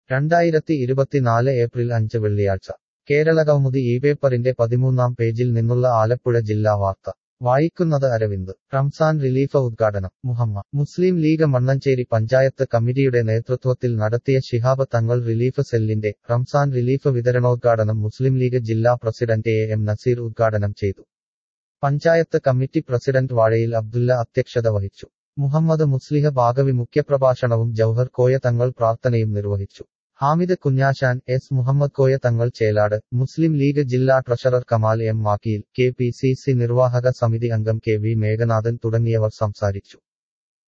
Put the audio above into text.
രണ്ടായിരത്തി ഇരുപത്തിനാല് ഏപ്രിൽ അഞ്ച് വെള്ളിയാഴ്ച കേരളകൗമുദി ഈ പേപ്പറിന്റെ പതിമൂന്നാം പേജിൽ നിന്നുള്ള ആലപ്പുഴ ജില്ലാ വാർത്ത വായിക്കുന്നത് അരവിന്ദ് റംസാൻ റിലീഫ് ഉദ്ഘാടനം മുഹമ്മ മുസ്ലിം ലീഗ് മണ്ണഞ്ചേരി പഞ്ചായത്ത് കമ്മിറ്റിയുടെ നേതൃത്വത്തിൽ നടത്തിയ ശിഹാബ് തങ്ങൾ റിലീഫ് സെല്ലിന്റെ റംസാൻ റിലീഫ് വിതരണോദ്ഘാടനം മുസ്ലിം ലീഗ് ജില്ലാ പ്രസിഡന്റ് എ എം നസീർ ഉദ്ഘാടനം ചെയ്തു പഞ്ചായത്ത് കമ്മിറ്റി പ്രസിഡന്റ് വാഴയിൽ അബ്ദുല്ല അധ്യക്ഷത വഹിച്ചു മുഹമ്മദ് മുസ്ലിഹ ബാഗവി മുഖ്യപ്രഭാഷണവും ജൌഹർ കോയ തങ്ങൾ പ്രാർത്ഥനയും നിർവഹിച്ചു ഹാമിദ് കുഞ്ഞാശാൻ എസ് മുഹമ്മദ് കോയ തങ്ങൾ ചേലാട് മുസ്ലിം ലീഗ് ജില്ലാ treasurer Kamal M Vakeel K P C C നിർവാഹക സമിതി അംഗം കെ വി മേഘനാഥൻ തുടങ്ങിയവർ സംസാരിച്ചു